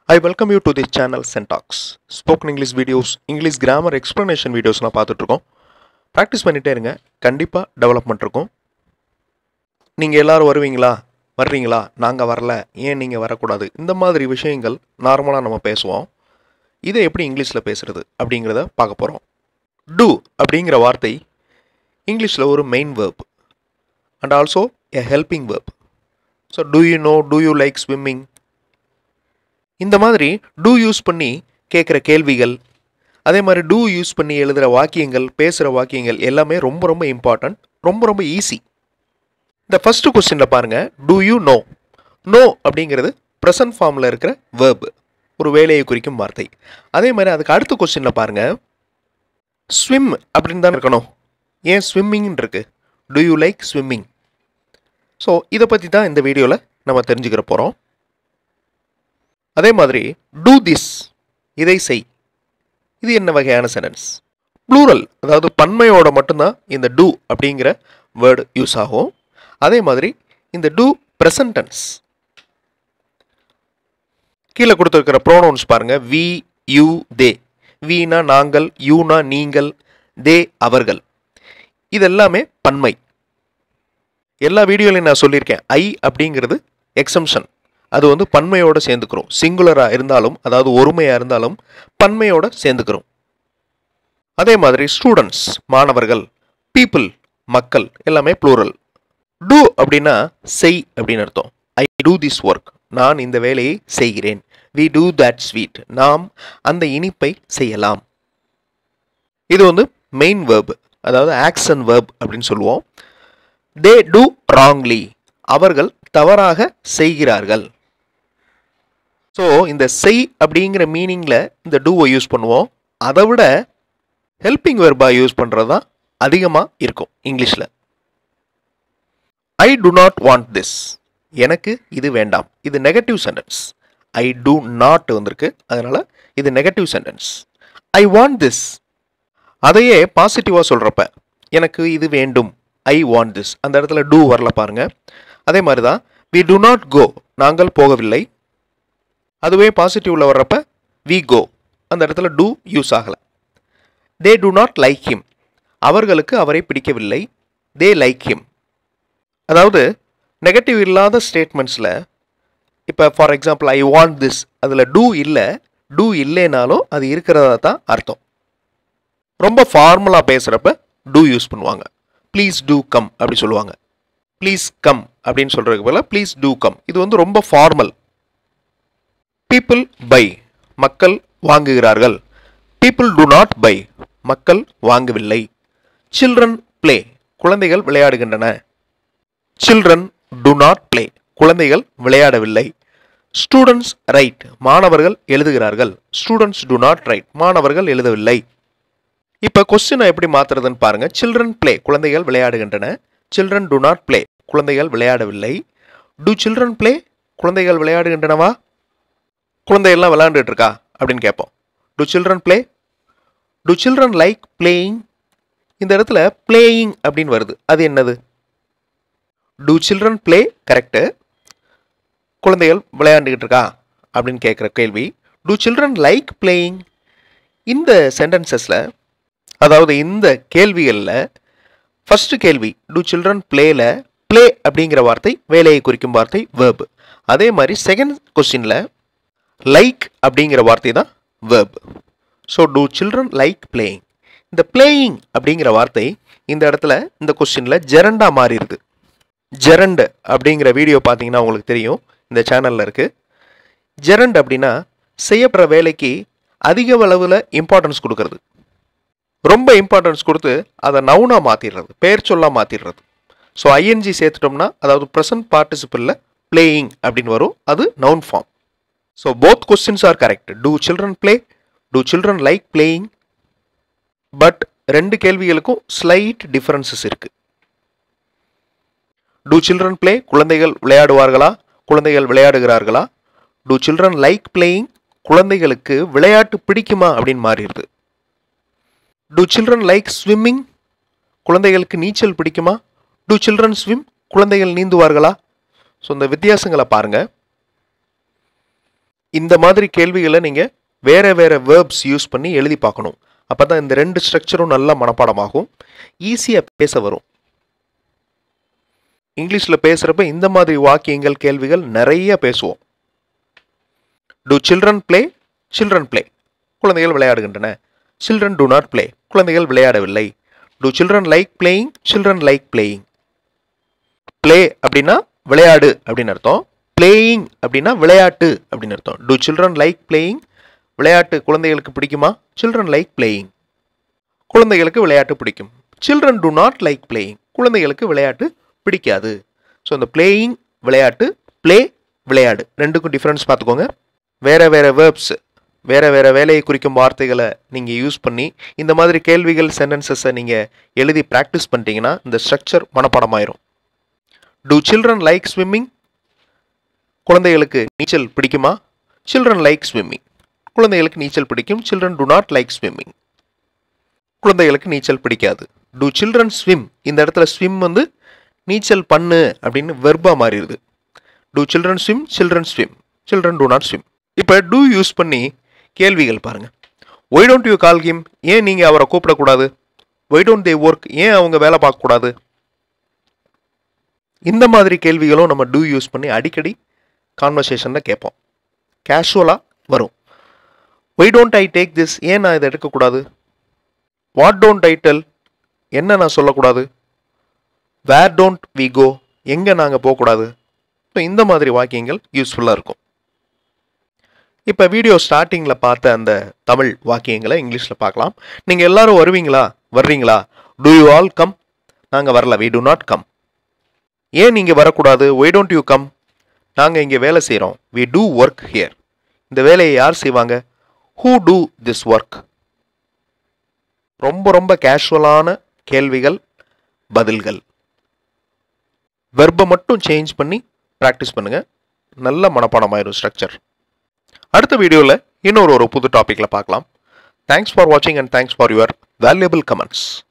I welcome you to this channel Syntax. Spoken English videos, English grammar explanation வீடியோஸ்லாம் பார்த்துட்ருக்கோம் practice பண்ணிகிட்டே இருங்க கண்டிப்பாக டெவலப்மெண்ட் இருக்கும் நீங்கள் எல்லாரும் வருவீங்களா வர்றீங்களா நாங்கள் வரல ஏன் நீங்கள் வரக்கூடாது இந்த மாதிரி விஷயங்கள் நார்மலாக நம்ம பேசுவோம் இதை எப்படி இங்கிலீஷில் பேசுகிறது அப்படிங்கிறத பார்க்க போகிறோம் டூ அப்படிங்கிற வார்த்தை இங்கிலீஷில் ஒரு main verb and also a helping verb so do you know do you like swimming இந்த மாதிரி டூ யூஸ் பண்ணி கேட்குற கேள்விகள் அதே மாதிரி டூ யூஸ் பண்ணி எழுதுகிற வாக்கியங்கள் பேசுகிற வாக்கியங்கள் எல்லாமே ரொம்ப ரொம்ப இம்பார்ட்டண்ட் ரொம்ப ரொம்ப ஈஸி இந்த ஃபஸ்ட்டு கொஸ்டினில் பாருங்கள் டூ யூ நோ நோ அப்படிங்கிறது ப்ரெசன்ட் ஃபார்மில் இருக்கிற வேர்ப் ஒரு வேலையை குறிக்கும் வார்த்தை அதே மாதிரி அதுக்கு அடுத்த கொஸ்டினில் பாருங்கள் ஸ்விம் அப்படின்னு தான் இருக்கணும் ஏன் ஸ்விம்மிங்னு இருக்கு do you like swimming so இதை பற்றி தான் இந்த வீடியோவில் நம்ம தெரிஞ்சுக்கிற போகிறோம் அதே மாதிரி டூ திஸ் இதை செய் இது என்ன வகையான சென்டென்ஸ் ப்ளூரல் அதாவது பன்மையோட மட்டும்தான் இந்த டூ அப்படிங்கிற வேர்டு யூஸ் ஆகும் அதே மாதிரி இந்த டூ ப்ரெசன்டென்ஸ் கீழே கொடுத்துருக்கிற ப்ரோனவுன்ஸ் பாருங்க வி யூ தே வீனா நாங்கள் யூனா நீங்கள் தே அவர்கள் இதெல்லாமே பன்மை எல்லா வீடியோலையும் நான் சொல்லியிருக்கேன் ஐ அப்படிங்கிறது எக்ஸம்ஷன் அது வந்து பன்மையோட சேர்ந்துக்கிறோம் சிங்குலராக இருந்தாலும் அதாவது ஒருமையாக இருந்தாலும் பன்மையோட சேர்ந்துக்கிறோம் அதே மாதிரி ஸ்டூடெண்ட்ஸ் மாணவர்கள் பீப்புள் மக்கள் எல்லாமே ப்ளூரல் டூ அப்படின்னா செய் அப்படின்னு அர்த்தம் ஐ டூ திஸ் ஒர்க் நான் இந்த வேலையை செய்கிறேன் வி டூ தட் ஸ்வீட் நாம் அந்த இனிப்பை செய்யலாம் இது வந்து மெயின் வேர்ப் அதாவது ஆக்ஷன் வேர்ப் அப்படின்னு சொல்லுவோம் தே டூ ராங்லி அவர்கள் தவறாக செய்கிறார்கள் ஸோ இந்த செய் அப்படிங்கிற மீனிங்கில் இந்த டூவை யூஸ் பண்ணுவோம் அதை விட ஹெல்பிங் வெர்பா யூஸ் பண்ணுறது தான் அதிகமாக இருக்கும் இங்கிலீஷில் I do not want this எனக்கு இது வேண்டாம் இது negative sentence I do not வந்திருக்கு அதனால் இது negative sentence I want this அதையே பாசிட்டிவாக சொல்கிறப்ப எனக்கு இது வேண்டும் ஐ வாண்ட் திஸ் அந்த இடத்துல டூ வரல பாருங்க அதே மாதிரி தான் வி டு நாட் கோ நாங்கள் போகவில்லை அதுவே பாசிட்டிவில் வர்றப்ப வி கோ அந்த இடத்துல டூ யூஸ் ஆகலை they do not like him அவர்களுக்கு அவரை பிடிக்கவில்லை தே லைக் ஹிம் அதாவது நெகட்டிவ் இல்லாத ஸ்டேட்மெண்ட்ஸில் இப்போ for example I want this அதில் டூ இல்லை டூ இல்லைனாலும் அது இருக்கிறதா தான் அர்த்தம் ரொம்ப ஃபார்மலாக பேசுகிறப்ப டூ யூஸ் பண்ணுவாங்க ப்ளீஸ் டூ கம் அப்படி சொல்லுவாங்க ப்ளீஸ் கம் அப்படின்னு சொல்கிறதுக்கு பதிலாக ப்ளீஸ் டூ கம் இது வந்து ரொம்ப ஃபார்மல் பீப்புள் பை மக்கள் வாங்குகிறார்கள் பீப்புள் டு நாட் பை மக்கள் வாங்கவில்லை சில்ட்ரன் ப்ளே குழந்தைகள் விளையாடுகின்றன சில்ட்ரன் டு நாட் ப்ளே குழந்தைகள் விளையாடவில்லை ஸ்டூடெண்ட்ஸ் ரைட் மாணவர்கள் எழுதுகிறார்கள் ஸ்டூடெண்ட்ஸ் டு நாட் ரைட் மாணவர்கள் எழுதவில்லை இப்போ கொஸ்டினை எப்படி மாற்றுறதுன்னு பாருங்கள் சில்ட்ரன் ப்ளே குழந்தைகள் விளையாடுகின்றன சில்ட்ரன் டு நாட் ப்ளே குழந்தைகள் விளையாடவில்லை டு சில்ட்ரன் ப்ளே குழந்தைகள் விளையாடுகின்றனவா குழந்தைகள்லாம் விளையாண்டுட்டு இருக்கா அப்படின்னு கேட்போம் do children play do children like playing இந்த இடத்துல பிளேயிங் அப்படின்னு வருது அது என்னது டு சில்ட்ரன் ப்ளே கரெக்டு குழந்தைகள் விளையாண்டுக்கிட்டு இருக்கா அப்படின்னு கேட்குற கேள்வி டு சில்ட்ரன் லைக் பிளேயிங் இந்த சென்டென்சஸில் அதாவது இந்த கேள்விகளில் ஃபஸ்ட்டு கேள்வி டு சில்ட்ரன் ப்ளேல ப்ளே அப்படிங்கிற வார்த்தை வேலையை குறிக்கும் வார்த்தை வேர்ப் அதே மாதிரி செகண்ட் கொஸ்டினில் லைக் அப்படிங்கிற வார்த்தை தான் verb so do children like playing இந்த பிளேயிங் அப்படிங்கிற வார்த்தை இந்த இடத்துல இந்த கொஸ்டினில் ஜெரண்டா மாறிடுது ஜெரண்ட் அப்படிங்கிற வீடியோ பார்த்தீங்கன்னா உங்களுக்கு தெரியும் இந்த சேனலில் இருக்குது ஜெரண்ட் அப்படின்னா செய்யப்படுற வேலைக்கு அதிக அளவில் இம்பார்ட்டன்ஸ் கொடுக்கறது ரொம்ப இம்பார்ட்டன்ஸ் கொடுத்து அதை நவுனாக மாற்றிடுறது பேர் சொல்லாக மாற்றிடுறது ஸோ ஐஎன்ஜி சேர்த்துட்டோம்னா அதாவது ப்ரெசன்ட் பார்ட்டிசிபிளில் பிளேயிங் அப்படின்னு வரும் அது noun form so both questions are correct do children play do children like playing but ரெண்டு கேள்விகளுக்கும் ஸ்லைட் டிஃப்ரென்சஸ் இருக்குது டூ சில்ட்ரன் ப்ளே குழந்தைகள் விளையாடுவார்களா குழந்தைகள் விளையாடுகிறார்களா டூ சில்ட்ரன் லைக் பிளேயிங் குழந்தைகளுக்கு விளையாட்டு பிடிக்குமா அப்படின்னு மாறிடுது டு சில்ட்ரன் லைக் ஸ்விம்மிங் குழந்தைகளுக்கு நீச்சல் பிடிக்குமா டு சில்ட்ரன் ஸ்விம் குழந்தைகள் நீந்துவார்களா ஸோ இந்த வித்தியாசங்களை பாருங்கள் இந்த மாதிரி கேள்விகளை நீங்கள் வேற வேற வேர்ப்ஸ் யூஸ் பண்ணி எழுதி பார்க்கணும் அப்போ தான் இந்த ரெண்டு ஸ்ட்ரக்சரும் நல்லா மனப்பாடமாகும் ஈஸியாக பேச வரும் இங்கிலீஷில் பேசுகிறப்ப இந்த மாதிரி வாக்கியங்கள் கேள்விகள் நிறைய பேசுவோம் do children play children play குழந்தைகள் விளையாடுகின்றன சில்ட்ரன் டு நாட் ப்ளே குழந்தைகள் விளையாடவில்லை do children like playing children like playing play அப்படின்னா விளையாடு அப்படின்னு அர்த்தம் பிளேயிங் அப்படின்னா விளையாட்டு அப்படின்னு அர்த்தம் டு சில்ட்ரன் லைக் பிளேயிங் விளையாட்டு குழந்தைகளுக்கு பிடிக்குமா சில்ட்ரன் லைக் பிளேயிங் குழந்தைகளுக்கு விளையாட்டு பிடிக்கும் children do not like playing குழந்தைகளுக்கு விளையாட்டு பிடிக்காது ஸோ இந்த பிளேயிங் விளையாட்டு ப்ளே விளையாடு ரெண்டுக்கும் டிஃப்ரென்ஸ் பார்த்துக்கோங்க வேற வேற வேர்ப்ஸ் வேற வேற வேலையை குறிக்கும் வார்த்தைகளை நீங்கள் யூஸ் பண்ணி இந்த மாதிரி கேள்விகள் சென்டென்சஸை நீங்கள் எழுதி ப்ராக்டிஸ் பண்ணிட்டீங்கன்னா இந்த ஸ்ட்ரக்சர் மனப்பாடமாயிரும் டு சில்ட்ரன் லைக் ஸ்விம்மிங் குழந்தைகளுக்கு நீச்சல் பிடிக்குமா சில்ட்ரன் லைக் ஸ்விம்மிங் குழந்தைகளுக்கு நீச்சல் பிடிக்கும் children do not like swimming குழந்தைகளுக்கு நீச்சல் பிடிக்காது டு சில்ட்ரன் ஸ்விம் இந்த இடத்துல ஸ்விம் வந்து நீச்சல் பண்ணு அப்படின்னு வெர்பா மாறிடுது do children swim children swim children do not swim இப்போ டூ யூஸ் பண்ணி கேள்விகள் பாருங்க why don't you call him ஏன் நீங்கள் அவரை கூப்பிடக்கூடாது ஒய் டோன்ட் தே ஒர்க் ஏன் அவங்க வேலை பார்க்கக்கூடாது இந்த மாதிரி கேள்விகளும் நம்ம டூ யூஸ் பண்ணி அடிக்கடி கான்வர்சேஷனில் கேட்போம் கேஷுவலாக வரும் why don't I take this ஏன் நான் இதை எடுக்கக்கூடாது வாட் டோன்ட் ஐ டெல் என்ன நான் சொல்லக்கூடாது வேர் டோன்ட் வி கோ எங்கே நாங்கள் போகக்கூடாது ஸோ இந்த மாதிரி வாக்கியங்கள் யூஸ்ஃபுல்லாக இருக்கும் இப்போ வீடியோ ஸ்டார்டிங்கில் பார்த்த அந்த தமிழ் வாக்கியங்களை இங்கிலீஷில் பார்க்கலாம் நீங்கள் எல்லாரும் வருவீங்களா வர்றீங்களா டூ யூ ஆல் கம் நாங்கள் வரல வி டு நாட் கம் ஏன் நீங்கள் வரக்கூடாது ஒய் டோன்ட் யூ கம் நாங்கள் இங்கே வேலை செய்கிறோம் வி டூ ஒர்க் ஹியர் இந்த வேலையை யார் செய்வாங்க ஹூ டூ திஸ் ஒர்க் ரொம்ப ரொம்ப கேஷுவலான கேள்விகள் பதில்கள் வெர்பை மட்டும் சேஞ்ச் பண்ணி ப்ராக்டிஸ் பண்ணுங்கள் நல்ல மனப்பாடமாயிரும் ஸ்ட்ரக்சர் அடுத்த வீடியோவில் இன்னொரு ஒரு புது டாப்பிக்கில் பார்க்கலாம் தேங்க்ஸ் ஃபார் வாட்சிங் and thanks for your valuable comments